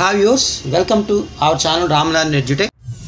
have yours welcome to our channel Ramlal edutech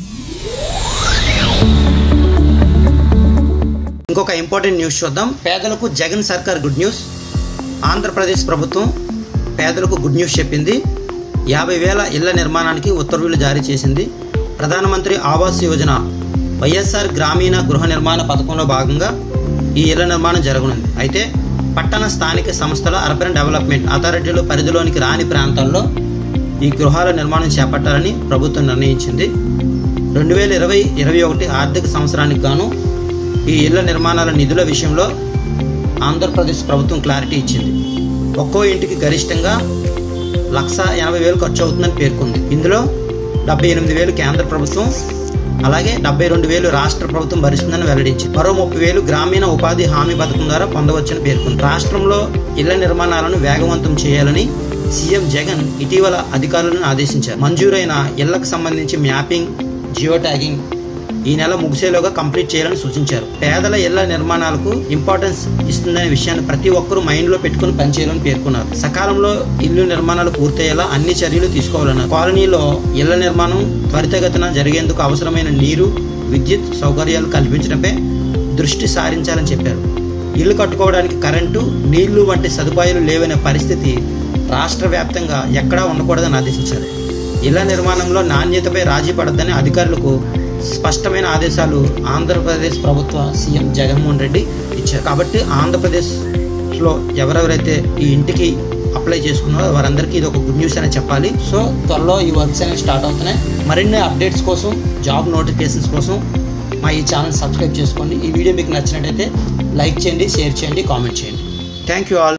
ఇంకొక important news చూద్దాం పేదలకు జగన్ సర్కార్ గుడ్ న్యూస్ ఆంధ్రప్రదేశ్ ప్రభుత్వం పేదలకు గుడ్ న్యూస్ చెప్పింది యాభై వేల ఇళ్ల నిర్మాణానికి ఉత్తర్వులు జారీ చేసింది ప్రధానమంత్రి ఆవాస్ యోజన వైఎస్ఆర్ గ్రామీణ గృహ నిర్మాణ పథకంలో భాగంగా ఈ ఇళ్ల నిర్మాణం జరగనుంది అయితే పట్టణ స్థానిక సంస్థల అర్బన్ డెవలప్మెంట్ అథారిటీల పరిధిలోనికి రాని ప్రాంతాల్లో ఈ గృహాల నిర్మాణం చేపట్టాలని ప్రభుత్వం నిర్ణయించింది రెండు వేల ఇరవై ఇరవై ఒకటి ఆర్థిక సంవత్సరానికి గాను ఈ ఇళ్ల నిర్మాణాల నిధుల విషయంలో ఆంధ్రప్రదేశ్ ప్రభుత్వం క్లారిటీ ఇచ్చింది ఒక్కో ఇంటికి గరిష్టంగా లక్ష ఎనభై వేలు ఖర్చు అవుతుందని పేర్కొంది ఇందులో డెబ్బై ఎనిమిది వేలు కేంద్ర ప్రభుత్వం అలాగే డెబ్బై రెండు వేలు రాష్ట్ర ప్రభుత్వం భరిస్తుందని వెల్లడించింది మరో ముప్పై వేలు గ్రామీణ ఉపాధి హామీ పథకం ద్వారా పొందవచ్చని పేర్కొంది రాష్ట్రంలో ఇళ్ల నిర్మాణాలను వేగవంతం చేయాలని సీఎం జగన్ ఇటీవల అధికారులను ఆదేశించారు మంజూరైన ఇళ్లకు సంబంధించి మ్యాపింగ్ జియో ట్యాగింగ్ ఈ నెల ముగిసేలోగా కంప్లీట్ చేయాలని సూచించారు పేదల ఇళ్ల నిర్మాణాలకు ఇంపార్టెన్స్ ఇస్తుందనే విషయాన్ని ప్రతి ఒక్కరూ మైండ్లో పెట్టుకుని పనిచేయాలని పేర్కొన్నారు సకాలంలో ఇల్లు నిర్మాణాలు పూర్తయ్యేలా అన్ని చర్యలు తీసుకోవాలన్నారు కాలనీలో ఇళ్ల నిర్మాణం త్వరితగతిన జరిగేందుకు అవసరమైన నీరు విద్యుత్ సౌకర్యాలు కల్పించడంపై దృష్టి సారించాలని చెప్పారు ఇల్లు కట్టుకోవడానికి కరెంటు నీళ్లు వంటి సదుపాయాలు లేవనే పరిస్థితి రాష్ట్ర వ్యాప్తంగా ఎక్కడా ఉండకూడదని ఆదేశించారు ఇళ్ల నిర్మాణంలో నాణ్యతపై రాజీ పడద్దని అధికారులకు స్పష్టమైన ఆదేశాలు ఆంధ్రప్రదేశ్ ప్రభుత్వ సీఎం జగన్మోహన్ రెడ్డి ఇచ్చారు కాబట్టి ఆంధ్రప్రదేశ్లో ఎవరెవరైతే ఈ ఇంటికి అప్లై చేసుకున్నారో వారందరికీ ఇది ఒక గుడ్ న్యూస్ అని చెప్పాలి సో త్వరలో ఈ వర్క్స్ అనేవి స్టార్ట్ అవుతున్నాయి మరిన్ని అప్డేట్స్ కోసం జాబ్ నోటిఫికేషన్స్ కోసం మా ఈ ఛానల్ సబ్స్క్రైబ్ చేసుకోండి ఈ వీడియో మీకు నచ్చినట్టయితే లైక్ చేయండి షేర్ చేయండి కామెంట్ చేయండి థ్యాంక్ యూ ఆల్